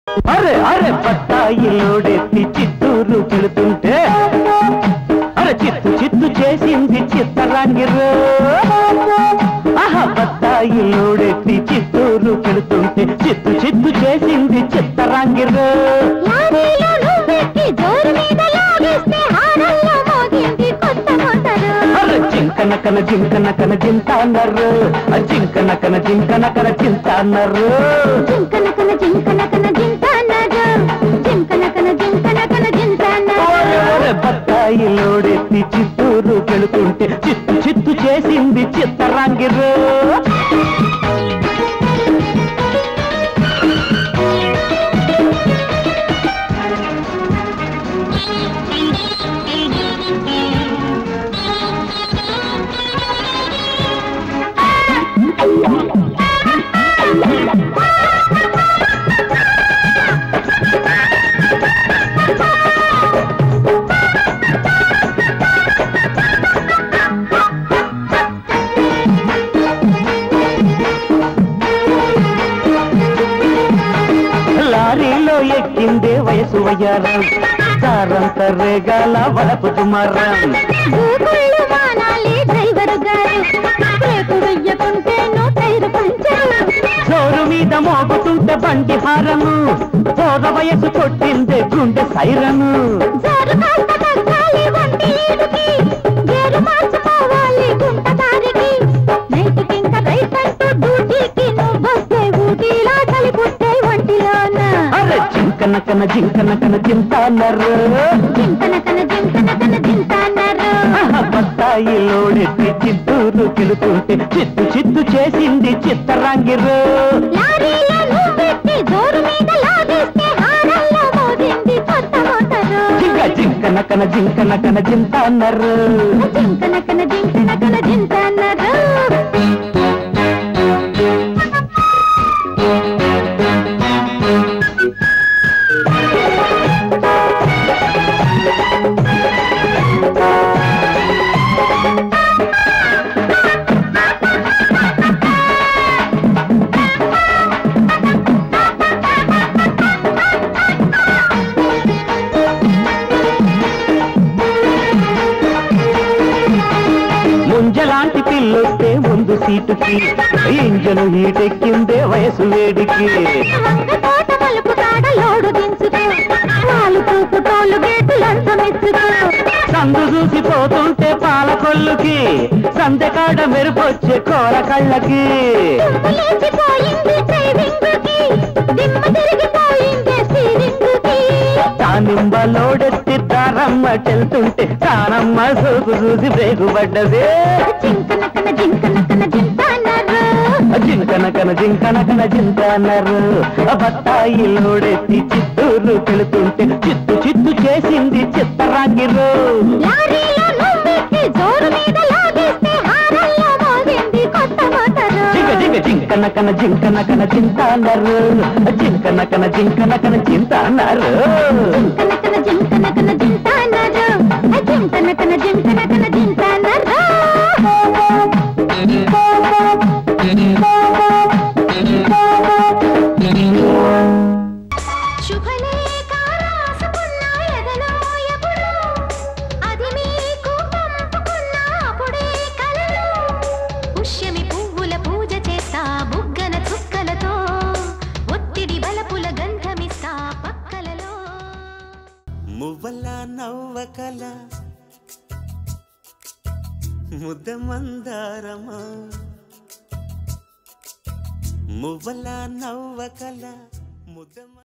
అరే అరే బత్తాయిలోడెత్తి చిత్తూరు పెడుతుంటే అరే చిత్తు చిత్తు చేసింది చిత్తరాంగిరు ఆహా బత్తాయిలోడెత్తి చిత్తూరు పెడుతుంటే చిత్తు చిత్తు చేసింది చిత్తరాంగిరు లారీలో నువ్వెక్కి జోరు మీద లాగేస్తే హారల్లో మోగింది కొత్త మోటారు అరే జింకన కన జింకన కన జింత అన్నారు ఆ జింకన కన జింకన కన చింత అన్నారు జింకనకన జింకనకన జింత అన్నారు జింకనకన జింకనకన జింత అన్నారు బత్తాయిలోడెత్తి చిత్తూరు పెడుతుంటే చిత్తు చిత్తు చేసింది చిత్తరాంగిరు లారీలో ఎక్కిందే వయసు వయ్యారం దారంత రేగాల వలపు తుమారం దూకుళ్ళు మానాలి డ్రైవర్ గారు బ్రేకు వెయ్యకుంటేను టైరు పంచరు జోరు మీద మోగుతుంటే బండి హారము పోద వయసు కొట్టిందే గుండె సైరను జోరు కాస్త తగ్గాలి వంటి ఈడుకి గేరు మార్చుకోవాలి గుంట దారికి నైట్కి ఇంకా రైట్ అంటూ డ్యూటీకి నువ్వొస్తే ఊటీలా కలిపుట్టే ఒంటిలోన అరే జింకన కన జింకన కన చింత అన్నారు జింకనకన జింకనకన జింత అన్నారు బత్తాయిలోడెత్తి చిత్తూరు కెలుతుంటే చిత్తు చిత్తు చేసింది చిత్తరాంగిరు లారీలో నువ్వెత్తి జోరు మీద లాగేస్తే హారల్లో మోగింది కొత్త మోటారు జింక జింకన కన జింకన కన చింత అన్నారు జింకనకన జింకనకన జింత అన్నారు ముంజలాంటి పిల్లొస్తే ముందు సీటుకి ఇంజను హీటెక్కిందే వయసు వేడికి వంగ తోట మలుపు కాడ లోడు దించుకో పాలు పూపు టోలు గేటులంత మెచ్చుకో సందు చూసిపోతుంటే పాల కొల్లుకి సందెకాడ మెరుపొచ్చే కోర కళ్ళకి దుమ్ము లేచిపోయింది డ్రైవింగుకి దిమ్మ తిరిగిపోయింది స్టీరింగుకి దానింబలోడెత్తి దారమ్మ చెల్తుంటే తానమ్మ సోకు చూసి బ్రేకు పడ్డదే జింకనకన జింకనకన జింత అన్నారు జింకన కన జింకన కన జింక అన్నారు బత్తాయిలోడెత్తి చిత్తూరు పెడుతుంటే చిత్తు చిత్తు చేసింది చిత్తరాంగిరు లారీలో నువ్వెక్కి జోరు మీద లాగేస్తే హారల్లో మోగింది కొత్త మోటారు జింక జింక జింకన కన జింకన కన చింత అన్నారు జింకన కన జింకన కన చింత అన్నారు జింకనకన జింకనకన జింత అన్నారు జింకనకన జింకనకన జింత అన్నారు శుభలేఖ రాసుకున్న ఎదలో ఎప్పుడు అది మీకు పంపుకున్న అప్పుడే కలలు పుష్యమి పువ్వుల పూజ చేస్తా బుగ్గన చుక్కలతో ఒత్తిడి బలపుల గంధమిస్తా పక్కలలో మువ్వల నవ్వకల ముద్ద మందారమా మువ్వల నవ్వకల ముద్ద